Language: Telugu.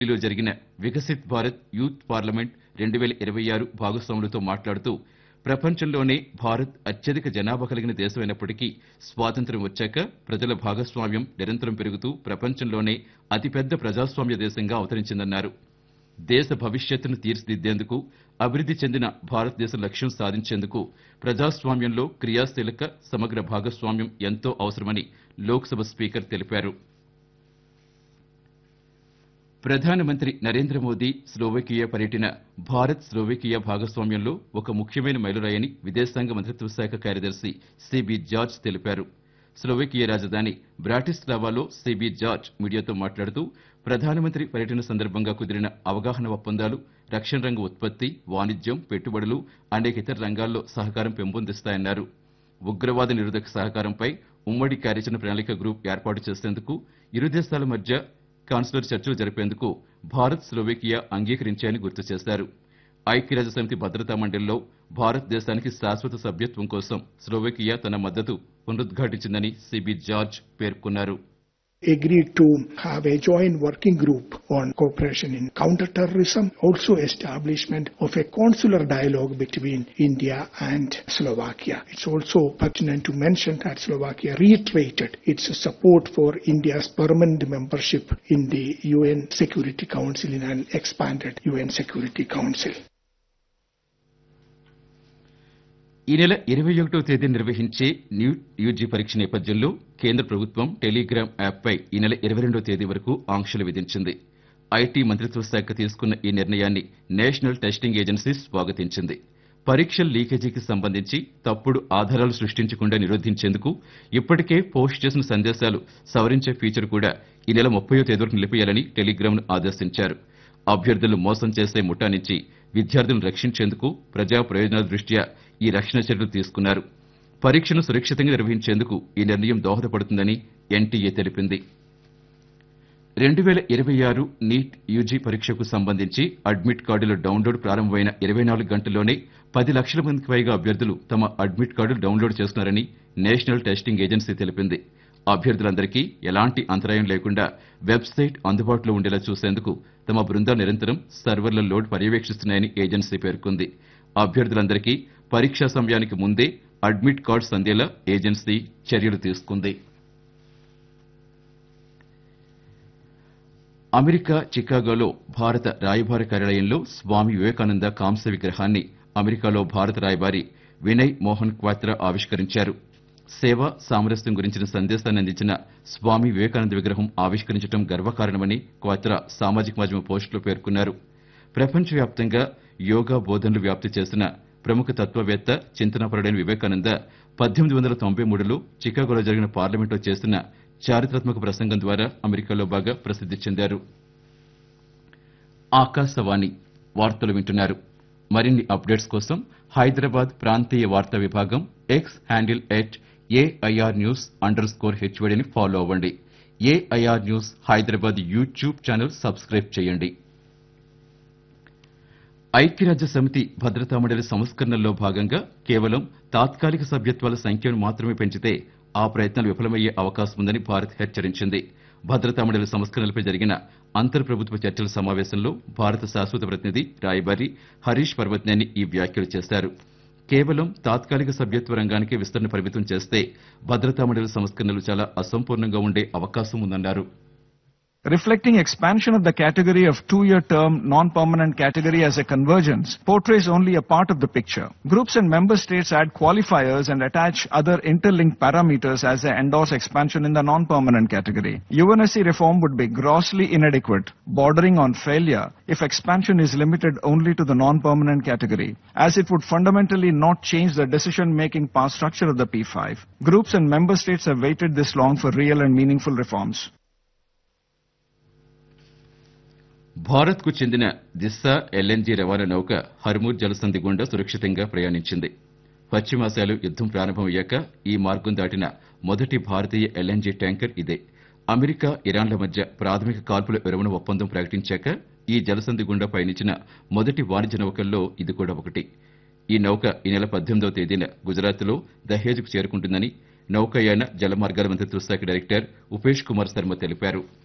ఢిల్లీలో జరిగిన వికసిత్ భారత్ యూత్ పార్లమెంట్ రెండు వేల ఇరవై ఆరు భాగస్వాములతో మాట్లాడుతూ ప్రపంచంలోనే భారత్ అత్యధిక జనాభా కలిగిన దేశమైనప్పటికీ స్వాతంత్ర్యం వచ్చాక ప్రజల భాగస్వామ్యం నిరంతరం పెరుగుతూ ప్రపంచంలోనే అతిపెద్ద ప్రజాస్వామ్య దేశంగా అవతరించిందన్నారు దేశ భవిష్యత్తును తీర్చిదిద్దేందుకు అభివృద్ధి చెందిన భారతదేశ లక్ష్యం సాధించేందుకు ప్రజాస్వామ్యంలో క్రియాశీలక సమగ్ర భాగస్వామ్యం ఎంతో అవసరమని లోక్సభ స్పీకర్ తెలిపారు ప్రధానమంత్రి నరేంద్ర మోదీ స్లోవేకియా పర్యటన భారత్ స్లోవేకియా భాగస్వామ్యంలో ఒక ముఖ్యమైన మైలురాయని విదేశాంగ మంత్రిత్వ శాఖ కార్యదర్శి సిబి జార్జ్ తెలిపారు స్లోవేకియా రాజధాని బ్రాటిస్లావాలో సిబి జార్జ్ మీడియాతో మాట్లాడుతూ ప్రధానమంత్రి పర్యటన సందర్భంగా కుదిరిన అవగాహన ఒప్పందాలు రక్షణ రంగ ఉత్పత్తి వాణిజ్యం పెట్టుబడులు అనేక ఇతర రంగాల్లో సహకారం పెంపొందిస్తాయన్నారు ఉగ్రవాద నిరోధక సహకారంపై ఉమ్మడి కార్యాచరణ ప్రణాళిక గ్రూప్ ఏర్పాటు చేసేందుకు ఇరు దేశాల మధ్య కాన్సులర్ చర్చలు జరిపేందుకు భారత్ స్లోవేకియా అంగీకరించాయని గుర్తు చేశారు ఐక్యరాజ్య సమితి భద్రతా మండలిలో భారతదేశానికి శాశ్వత సభ్యత్వం కోసం స్లోవేకియా తన మద్దతు పునరుద్ఘాటించిందని సిబి జార్జ్ పేర్కొన్నారు agreed to have a joint working group on cooperation in counterterrorism, also establishment of a consular dialogue between India and Slovakia. It's also pertinent to mention that Slovakia reiterated its support for India's permanent membership in the UN Security Council in an expanded UN Security Council. ఈ నెల ఇరవై ఒకటో తేదీ నిర్వహించే న్యూ యూజీ పరీక్ష నేపథ్యంలో కేంద్ర ప్రభుత్వం టెలిగ్రామ్ యాప్పై ఈ నెల ఇరవై రెండో తేదీ వరకు ఆంక్షలు విధించింది ఐటీ మంత్రిత్వ శాఖ తీసుకున్న ఈ నిర్ణయాన్ని నేషనల్ టెస్టింగ్ ఏజెన్సీ స్వాగతించింది పరీక్షల లీకేజీకి సంబంధించి తప్పుడు ఆధారాలు సృష్టించకుండా నిరోధించేందుకు ఇప్పటికే పోస్ట్ చేసిన సందేశాలు సవరించే ఫీచర్ కూడా ఈ నెల ముప్పయో తేదీ వరకు నిలిపేయాలని టెలిగ్రామ్ను ఆదేశించారు అభ్యర్థులు మోసం చేసే ముఠా నుంచి విద్యార్థులను రక్షించేందుకు ప్రజా ప్రయోజనాల దృష్ట్యా ఈ రక్షణ చర్యలు తీసుకున్నారు పరీక్షను సురక్షితంగా నిర్వహించేందుకు ఈ నిర్ణయం దోహదపడుతుందని ఎన్టీఏ తెలిపింది రెండు వేల ఇరవై ఆరు నీట్ యూజీ పరీక్షకు సంబంధించి అడ్మిట్ కార్డుల డౌన్లోడ్ ప్రారంభమైన ఇరవై నాలుగు గంటల్లోనే పది లక్షల మందికి పైగా అభ్యర్థులు తమ అడ్మిట్ కార్డులు డౌన్లోడ్ చేస్తున్నారని నేషనల్ టెస్టింగ్ ఏజెన్సీ తెలిపింది అభ్యర్థులందరికీ ఎలాంటి అంతరాయం లేకుండా వెబ్సైట్ అందుబాటులో ఉండేలా చూసేందుకు తమ బృందాలు నిరంతరం సర్వర్ల లోడ్ పర్యవేక్షిస్తున్నాయని ఏజెన్సీ పేర్కొంది అభ్యర్థులందరికీ పరీక్షా సమయానికి ముందే అడ్మిట్ కార్డ్స్ అందేలా ఏజెన్సీ చర్యలు తీసుకుంది అమెరికా చికాగోలో భారత రాయబార కార్యాలయంలో స్వామి వివేకానంద కాంస్య విగ్రహాన్ని అమెరికాలో భారత రాయబారి వినయ్ మోహన్ క్వాత్రా ఆవిష్కరించారు సేవ సామరస్యం గురించిన సందేశాన్ని అందించిన స్వామి వివేకానంద విగ్రహం ఆవిష్కరించడం గర్వకారణమని క్వాత్రా సామాజిక మాధ్యమ పోస్టులో పేర్కొన్నారు ప్రపంచవ్యాప్తంగా యోగా బోధనలు వ్యాప్తి చేసిన ప్రముఖ తత్వవేత్త చింతనాపరుడైన వివేకానంద పద్దెనిమిది వందల తొంభై మూడులో చికాగోలో జరిగిన పార్లమెంట్లో చేసిన చారిత్రాత్మక ప్రసంగం ద్వారా అమెరికాలో బాగా ప్రసిద్ది చెందారు ఆకాశవాణి వార్తలు వింటున్నారు మరిన్ని అప్డేట్స్ కోసం హైదరాబాద్ ప్రాంతీయ వార్తా విభాగం X handle at AIR news underscore హెచ్వడిని ఫాలో అవ్వండి AIR news Hyderabad YouTube channel subscribe చేయండి ఐక్యరాజ్య సమితి భద్రతా మండలి సంస్కరణల్లో భాగంగా కేవలం తాత్కాలిక సభ్యత్వాల సంఖ్యను మాత్రమే పెంచితే ఆ ప్రయత్నాలు విఫలమయ్యే అవకాశం ఉందని భారత్ హెచ్చరించింది భద్రతా మండలి సంస్కరణలపై జరిగిన అంతర్ ప్రభుత్వ చర్చల సమావేశంలో భారత శాశ్వత ప్రతినిధి రాయబారి హరీష్ పర్వత్నేని ఈ వ్యాఖ్యలు చేశారు కేవలం తాత్కాలిక సభ్యత్వ రంగానికి విస్తరణ పరిమితం చేస్తే భద్రతా మండలి సంస్కరణలు చాలా అసంపూర్ణంగా ఉండే అవకాశం ఉందన్నారు reflecting expansion of the category of two-year term non-permanent category as a convergence portrays only a part of the picture. Groups and member states add qualifiers and attach other interlinked parameters as they endorse expansion in the non-permanent category. UNSC reform would be grossly inadequate, bordering on failure if expansion is limited only to the non-permanent category, as it would fundamentally not change the decision-making power structure of the P5. Groups and member states have waited this long for real and meaningful reforms. Bharat కు చెందిన దిశ ఎల్ఎన్జీ రవాణా నౌక హర్మూర్ జలసంధి గుండా సురక్షితంగా ప్రయాణించింది పశ్చిమాసియాలో యుద్దం ప్రారంభమయ్యాక ఈ మార్గం దాటిన మొదటి భారతీయ ఎల్ఎన్జీ ట్యాంకర్ ఇదే అమెరికా ఇరాన్ల మధ్య ప్రాథమిక కాల్పుల విరమణ ఒప్పందం ప్రకటించాక ఈ జలసంధి గుండా పయనించిన మొదటి వాణిజ్య నౌకల్లో ఇది కూడా ఒకటి ఈ నౌక ఈ నెల పద్దెనిమిదవ తేదీన గుజరాత్లో దహేజ్కు చేరుకుంటుందని నౌకాయాన జలమార్గాల మంత్రిత్వ శాఖ డైరెక్టర్ ఉపేష్ కుమార్ శర్మ తెలిపారు